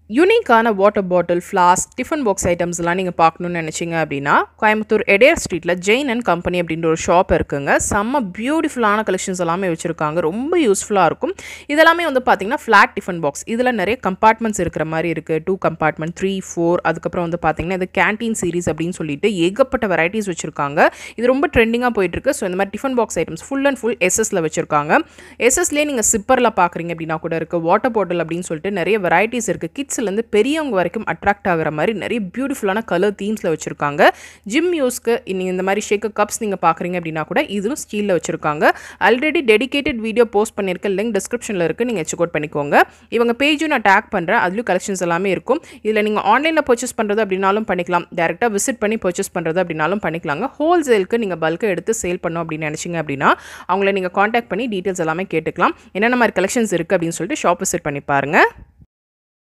யூனிக்கான water bottle flask tiffin box ஐட்டம்ஸ்லாம் நீங்கள் பார்க்கணுன்னு நினச்சிங்க அப்படின்னா கோயம்புத்தூர் எடேர் ஸ்ட்ரீட்டில் ஜெயின் அண்ட் கம்பெனி அப்படின்ற ஒரு ஷாப் இருக்குங்க செம்ம பியூட்டிஃபுல்லான கலெக்ஷன்ஸ் எல்லாமே வச்சுருக்காங்க ரொம்ப யூஸ்ஃபுல்லாக இருக்கும் இதெல்லாமே வந்து பார்த்தீங்கன்னா ஃப்ளாட் டிஃபன் பாக்ஸ் இதில் நிறைய கம்பார்ட்மெண்ட்ஸ் இருக்கிற மாதிரி இருக்குது டூ கம்பார்ட்மெண்ட் த்ரீ ஃபோர் அதுக்கப்புறம் வந்து பார்த்தீங்கன்னா இது கேன்டீன் சீரிஸ் அப்படின்னு சொல்லிட்டு ஏகப்பட்ட வெரைட்டிஸ் வச்சுருக்காங்க இது ரொம்ப ட்ரெண்டிங்காக போயிட்டுருக்கு ஸோ இந்த மாதிரி tiffin box items full and full எஸ்எஸ்ல வச்சுருக்காங்க எஸ்எஸ்லேயே நீங்கள் சிப்பரில் பார்க்குறீங்க அப்படின்னா கூட இருக்குது வாட்டர் பாட்டில் அப்படின்னு சொல்லிட்டு நிறைய வெரைட்டிஸ் இருக்குது கிட்ஸ்லேருந்து பெரியவங்க வரைக்கும் அட்ராக்ட் ஆகிற மாதிரி நிறைய பியூட்டிஃபுல்லான கலர் தீம்ஸில் வச்சுருக்காங்க ஜிம் யூஸ்க்கு நீங்கள் இந்த மாதிரி ஷேக்கர் கப்ஸ் நீங்கள் பார்க்குறீங்க அப்படின்னா கூட இதுவும் ஸ்டீலில் வச்சுருக்காங்க ஆல்ரெடி டெடிகேட்டட் வீடியோ போஸ்ட் பண்ணியிருக்க லிங்க் டிஸ்கிரிப்ஷனில் இருக்குது நீங்கள் செக் அவுட் பண்ணிக்கோங்க இவங்க பேஜும் நான் டேக் பண்ணுறேன் அதுலேயும் கலெக்ஷன்ஸ் எல்லாமே இருக்கும் இதில் நீங்கள் ஆன்லைனில் பர்ச்சேஸ் பண்ணுறது அப்படின்னாலும் பண்ணிக்கலாம் டேரெக்டாக விசிட் பண்ணி பர்ச்சேஸ் பண்ணுறது அப்படின்னாலும் பண்ணிக்கலாங்க ஹோல்சேலுக்கு நீங்கள் பல்கை எடுத்து சேல் பண்ணோம் அப்படின்னு நினச்சிங்க அப்படின்னா அவங்கள நீங்கள் காண்டாக்ட் பண்ணி டீட்டெயில்ஸ் எல்லாமே கேட்டுக்கலாம் என்னென்ன மாதிரி கலெக்ஷன்ஸ் இருக்குது அப்படின்னு சொல்லிட்டு ஷாப் விசிட் பண்ணி பாருங்கள்